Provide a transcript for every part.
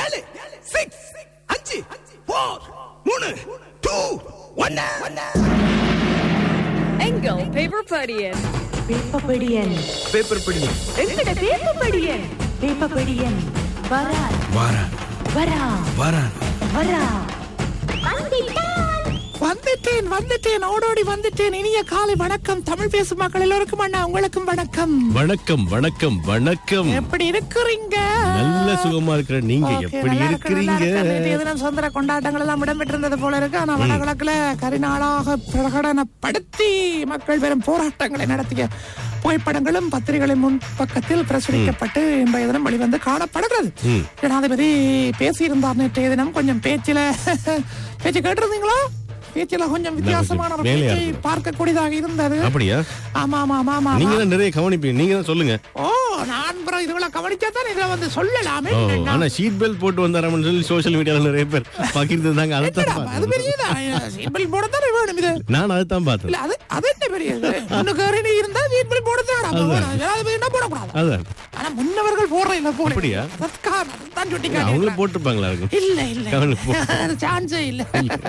ஏழு சிக்ஸ் அஞ்சு ஃபோர் மூணு டூ ஒன்னு எங்கள் பேப்பர் படியன் வேப்பப்படியன் பேப்பர் படி எங்கட வேப்பப்படியன் வேப்பப்படியன் வரா வாரா வரா வாரா வரா வந்துட்டேன் வந்துட்டேன் ஓடோடி வந்துட்டேன் இனிய காலை வணக்கம் தமிழ் பேசும் மக்கள் எல்லோருக்கும் அண்ணா உங்களுக்கும் வணக்கம் வணக்கம் வணக்கம் வணக்கம் எப்படி இருக்கிறீங்க நல்ல சுகமா இருக்கிற நீங்க Okay, எப்படி நல்லா இருக்கு, நல்லா இருக்கு. நேற்றைய இருக்கிறீங்க தினம் சுதந்திர கொண்டாட்டங்கள் எல்லாம் இடம்பெற்றிருந்தது போல இருக்கு ஆனா வடகிழக்குல கரிநாளாக பிரகடனப்படுத்தி மக்கள் பெரும் போராட்டங்களை நடத்திய புகைப்படங்களும் பத்திரிகைகளின் முன் பக்கத்தில் பிரசுரிக்கப்பட்டு இன்றைய தினம் வெளிவந்து காணப்படுகிறது ஜனாதிபதி பேசியிருந்தார் நேற்றைய தினம் கொஞ்சம் பேச்சில பேச்சு கேட்டிருந்தீங்களா பேச்சில கொஞ்சம் வித்தியாசமான ஒரு மேலையா பேச்சை இருக்கு. பார்க்கக்கூடியதாக இருந்தது அப்படியா ஆமா ஆமா ஆமா ஆமா நீங்க தான் நிறைய கவனிப்பீங்க நீங்க தான் சொல்லுங்க ஓ நான் அப்புறம் இதுகளை கவனிச்சா தான் இதுல வந்து சொல்லலாமே ஓ நான் ஆனா சீட் பெல்ட் போட்டு வந்தாராமன்னு சொல்லி சோஷியல் மீடியால நிறைய பேர் பகிர்ந்துருந்தாங்க அதை தான் என்னடா, அது பார்த்தேன் பெரிய சீட்பெல்ட் போட தானே வேணும் இது நான் அதை தான் பார்த்தேன் இல்ல அது அது என்ன பெரிய இது? இன்னும் கேரி இருந்தா சீட்பெல்ட் போட தானடா ஜனாதிபதி என்ன போடக்கூடாது அதான் ஆனா முன்னவர்கள் போடுற இல்ல போல அப்படியா? அதற்காக அதைத்தான் சுட்டி அவங்களும் காட்டியிருக்கிறாங்க. போட்டிருப்பாங்களா இருக்கும் இல்ல இல்ல கவனம் போ. அது சான்ஸே இல்ல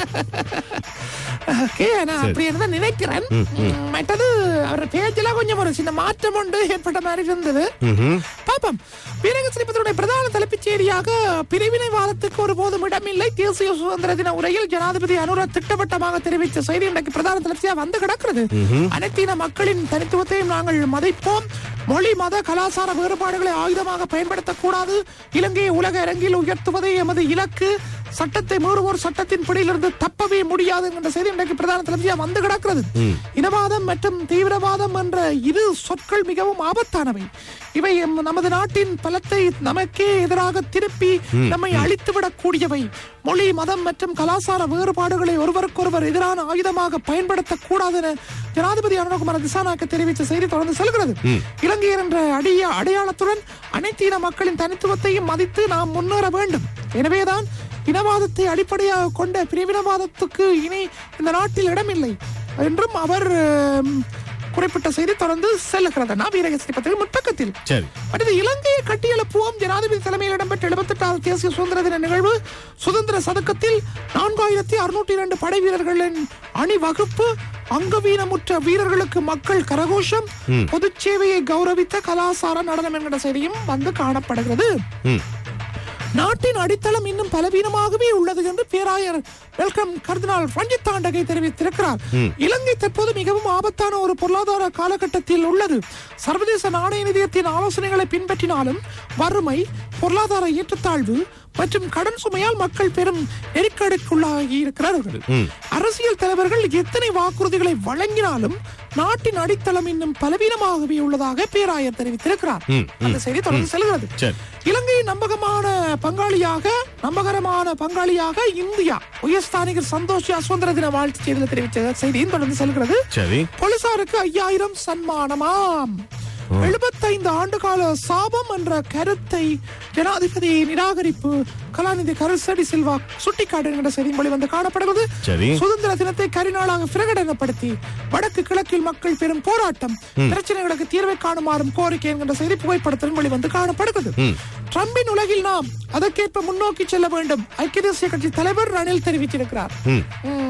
ஓகே நான் அப்படி இருந்தா நினைக்கிறேன் ம், மற்றது அவர் பேச்சுல கொஞ்சம் ஒரு சின்ன மாற்றம் உண்டு ஏற்பட்ட மாதிரி இருந்தது பாப்போம் வீரக சிரிப்பதனுடைய பிரதான தலைப்புச் செய்தியாக பிரிவினைவாதத்துக்கு ஒருபோதும் இடமில்லை தேசிய சுதந்திர தின உரையில் ஜனாதிபதி அனுர திட்டவட்டமாக தெரிவித்த செய்தி இன்றைக்கு பிரதான தலைப்பியா வந்து கிடக்கிறது அனைத்தின மக்களின் தனித்துவத்தையும் நாங்கள் மதிப்போம் மொழி மத கலாச்சார வேறுபாடுகளை ஆயுதமாக பயன்படுத்தக்கூடாது இலங்கையை உலக அரங்கில் உயர்த்துவதே எமது இலக்கு சட்டத்தை மீறுவோர் சட்டத்தின் பிடியிலிருந்து தப்பவே முடியாது என்ற செய்தி இன்றைக்கு பிரதான தலைமையா வந்து கிடக்கிறது இனவாதம் மற்றும் தீவிரவாதம் என்ற இரு சொற்கள் மிகவும் ஆபத்தானவை இவை எம் நமது நாட்டின் பலத்தை நமக்கே எதிராக திருப்பி நம்மை அழித்துவிடக் கூடியவை மொழி மதம் மற்றும் கலாச்சார வேறுபாடுகளை ஒருவருக்கொருவர் எதிரான ஆயுதமாக பயன்படுத்தக் கூடாது என ஜனாதிபதி அனுரகுமார திசாநாயக்க தெரிவித்த செய்தி தொடர்ந்து செல்கிறது இலங்கையர் என்ற அடிய அடையாளத்துடன் அனைத்து இன மக்களின் தனித்துவத்தையும் மதித்து நாம் முன்னேற வேண்டும் எனவேதான் இனவாதத்தை அடிப்படையாக கொண்ட பிரிவினவாதத்துக்கு இனி இந்த நாட்டில் இடமில்லை என்றும் அவர் ஆம், குறிப்பிட்ட செய்தி தொடர்ந்து செல்லுகிறது நான் வீரகேசரி பத்திரிகை முற்பக்கத்தில் சரி அடுத்து இலங்கையை கட்டியெழுப்புவோம் ஜனாதிபதி தலைமையில் இடம்பெற்ற எழுபத்தெட்டாவது தேசிய சுதந்திர தின நிகழ்வு சுதந்திர சதுக்கத்தில் நான்காயிரத்தி அறுநூற்றி இரண்டு படை வீரர்களின் அணிவகுப்பு அங்கவீனமுற்ற வீரர்களுக்கு மக்கள் கரகோஷம் பொதுச் சேவையை கௌரவித்த கலாசார நடனம் என்கிற செய்தியும் வந்து காணப்படுகிறது ம். நாட்டின் அடித்தளம் இன்னும் பலவீனமாகவே உள்ளது என்று பேராயர் வெல்கம் கர்தினால் ரஞ்சித் தாண்டகை தெரிவித்திருக்கிறார் இலங்கை தற்போது மிகவும் ஆபத்தான ஒரு பொருளாதார காலகட்டத்தில் உள்ளது சர்வதேச நாணய நிதியத்தின் ஆலோசனைகளை பின்பற்றினாலும் வறுமை பொருளாதார ஏற்றத்தாழ்வு மற்றும் கடன் சுமையால் மக்கள் பெரும் நெருக்கடிக்குள்ளாகி இருக்கிறார்கள் அரசியல் தலைவர்கள் எத்தனை வாக்குறுதிகளை வழங்கினாலும் நாட்டின் அடித்தளம் இன்னும் பலவீனமாகவே உள்ளதாக பேராயர் தெரிவித்திருக்கிறார் அந்த செய்தி தொடர்ந்து செல்கிறது சரி. இலங்கையின் நம்பகமான பங்காளியாக நம்பகரமான பங்காளியாக இந்தியா உயர்ஸ்தானிகர் சந்தோஷ் சுதந்திர தின வாழ்த்து செய்தியில் தெரிவித்த செய்தியும் தொடர்ந்து செல்கிறது சரி போலீசாருக்கு ஐயாயிரம் சன்மானமாம் எழுபத்தைந்து ஆண்டுகால சாபம் என்ற கருத்தை ஜனாதிபதி நிராகரிப்பு கலாநிதி கருசடி சில்வா சுட்டிக்காட்டுகின்ற செய்தி மொழி வந்து காணப்படுகிறது சரி. சுதந்திர தினத்தை கரிநாளாக பிரகடனப்படுத்தி வடக்கு கிழக்கில் மக்கள் பெரும் போராட்டம் பிரச்சனைகளுக்கு தீர்வை காணுமாறும் கோரிக்கை என்கின்ற செய்தி புகைப்படத்தின் மொழி வந்து காணப்படுகிறது ட்ரம்பின் உலகில் நாம் அதற்கேற்ப முன்னோக்கி செல்ல வேண்டும் ஐக்கிய தேசிய கட்சி தலைவர் ரணில் தெரிவித்திருக்கிறார் ம்.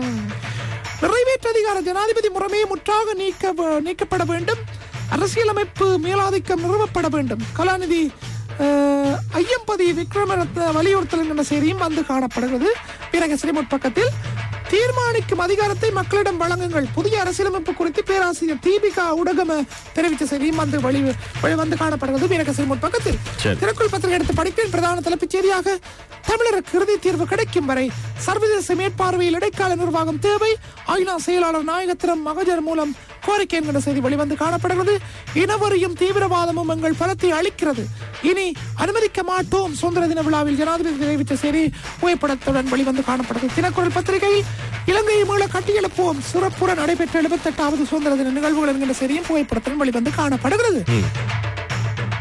நிறைவேற்று அதிகார ஜனாதிபதி முறைமையை முற்றாக நீக்க நீக்கப்பட வேண்டும் அரசியலமைப்பு மேலாதிக்கம் நிறுவப்பட வேண்டும் கலாநிதி அஹ், ஐயம்பதி விக்ரமரத்ன வலியுறுத்தல் என்கிற செய்தியும் வந்து காணப்படுகிறது வீரகசிரி முற்பக்கத்தில் தீர்மானிக்கும் அதிகாரத்தை மக்களிடம் வழங்குங்கள் புதிய அரசியலமைப்பு குறித்து பேராசிரியர் தீபிகா ஊடகம தெரிவித்த செய்தியும் வந்து வழி வழி வந்து காணப்படுகிறது வீரகசிரி முற்பக்கத்தில் சரி. திறக்குள் பத்திரிகை எடுத்து படிக்கிறேன் பிரதான தலைப்புச் செய்தியாக தமிழருக்கு இறுதி தீர்வு கிடைக்கும் வரை சர்வதேச மேற்பார்வையில் இடைக்கால நிர்வாகம் தேவை ஐநா செயலாளர் நாயகத்திரம் மகஜர் மூலம் கோரிக்கை என்கிற செய்தி வெளிவந்து காணப்படுகிறது இனவரியும் தீவிரவாதமும் எங்கள் பலத்தை அளிக்கிறது இனி அனுமதிக்க மாட்டோம் சுதந்திர தின விழாவில் ஜனாதிபதி தெரிவித்த செய்தி புகைப்படத்துடன் வெளிவந்து காணப்படுகிறது தினக்குரல் பத்திரிகையில் இலங்கையை மீள கட்டியெழுப்புவோம் சிறப்புற நடைபெற்ற எழுபத்தெட்டாவது சுதந்திர தின நிகழ்வுகள் என்கிற செய்தியும் புகைப்படத்துடன் வெளிவந்து காணப்படுகிறது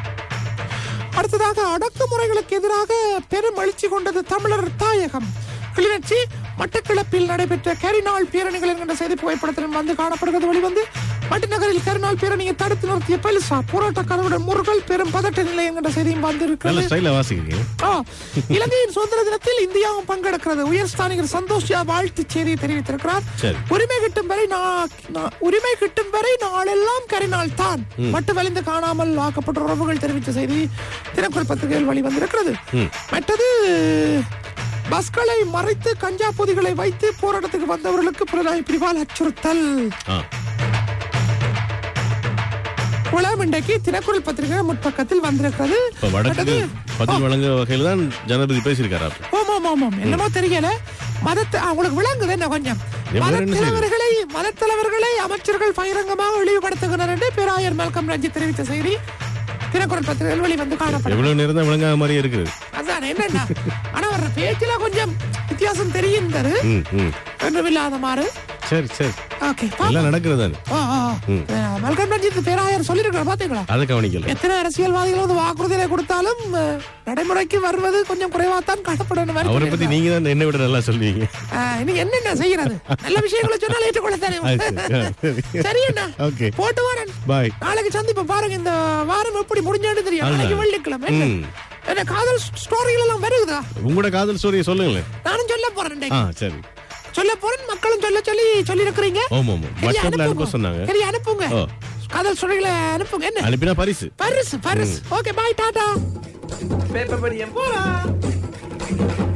அடுத்ததாக அடக்குமுறைகளுக்கு எதிராக பெரும் எழுச்சி கொண்டது தமிழர் தாயகம் கிளிநொச்சி மட்டக்களப்பில் நடைபெற்ற கரிநாள் பேரணிகள் என்கின்ற செய்தி புகைப்படத்திலும் வந்து காணப்படுகிறது வெளிவந்து மட்டநகரில் கரிநாள் பேரணியை தடுத்து நிறுத்திய பெலிசா போராட்டக்காரர்களுடன் முருகல் பெரும் பதட்ட நிலை என்கின்ற செய்தியும் நல்ல வந்திருக்கிறது ஸ்டைல வாசிக்கிறீங்க ஆ, இலங்கையின் சுதந்திர தினத்தில் இந்தியாவும் பங்கெடுக்கிறது உயர்ஸ்தானிகர் சந்தோஷ் யா வாழ்த்து செய்தியை தெரிவித்திருக்கிறார் சரி. உரிமை கிட்டும் வரை நா- நா- உரிமை கிட்டும் வரை நாளெல்லாம் கரிநாள் தான் மட்டு வலிந்து காணாமல் ஆக்கப்பட்ட உறவுகள் தெரிவித்த செய்தி தினக்குரல் பத்திரிகையில் வெளிவந்திருக்கிறது மற்றது பஸ்களை மறைத்து கஞ்சா பொதிகளை வைத்து போராட்டத்துக்கு வந்தவர்களுக்கு புலனாய் பிரிவால் அச்சுறுத்தல் ஆ குளம் இன்றைக்கு தினக்குரல் பத்திரிகை முற்பக்கத்தில் வந்திருக்கிறது இப்ப வடக்கு மற்றது- பதில் வழங்க வகையில் தான் ஜனாதிபதி பேசியிருக்காரு அப்ப. ஆமா ஆமா ஆமாம் என்னமோ தெரியல மதத்தை ஆ, உங்களுக்கு விளங்குது என்ன கொஞ்சம் எவ்வளவு மதத் என்ன செய்யுது? தலைவர்களை மதத் தலைவர்களை அமைச்சர்கள் பகிரங்கமாக இழிவுபடுத்துகின்றனர் என்று பேராயர் மல்கம் ரஞ்சித் தெரிவித்த செய்தி தினக்குரல் பத்திரிகையில் வெளிவந்து காணப்படும் எவ்வளவு நேரம் தான் விளங்காத மாதிரியே இருக்குது அதான் என்னன்னா ஆனா வர்ற பேச்சுல கொஞ்சம் வித்தியாசம் தெரியுந்தது ம் ம் ஒன்றுமில்லாத மாறு சரி சரி ஓகே எல்லாம் நடக்கிறது தானே மல்கம் ரஞ்சித் பேராயர் சொல்லியிருக்கிற பாத்தீங்களா அதை கவனிக்கல எத்தனை அரசியல்வாதிகள் வந்து வாக்குறுதிகளை கொடுத்தாலும் அஹ், நடைமுறைக்கு வருவது கொஞ்சம் குறைவாத்தான் காணப்படும் மாதிரி அவரை பத்தி நீங்க தான் என்னை விட நல்லா சொல்லுவீங்க ஆஹ், இன்னைக்கு என்னென்ன செய்யறது நல்ல விஷயங்களை சொன்னால் ஏற்றுக்கொள்ளத்தானே அது சரி. ஆ, சரி. சரி அண்ணா Okay. போட்டு வரேன் பாய் நாளைக்கு சந்திப்போம் பாருங்க இந்த வாரம் எப்படி முடிஞ்சான்னு தெரியும் ஆமா. நாளைக்கு வெள்ளிக்கிழமை என்ன? ம். என்ன காதல் ஸ்டோரிகள் எல்லாம் வருகுதா உங்களோட காதல் ஸ்டோரியை சொல்லுங்களேன் நானும் சொல்ல போறேன் ஆ இன்னைக்கு. சரி சொல்ல போறேன் மக்களும் சொல்ல சொல்லி சொல்லி இருக்கிறீங்க ஆமா ஆமா வாட்ஸ்அப்ல அனுப்ப சொன்னாங்க சரி அனுப்புங்க ஓ. காதல் ஸ்டோரிகளை அனுப்புங்க என்ன அனுப்பினா பரிசு பரிசு பரிசு ஓகே பாய் டாடா பேப்பர் படியம் போலாம்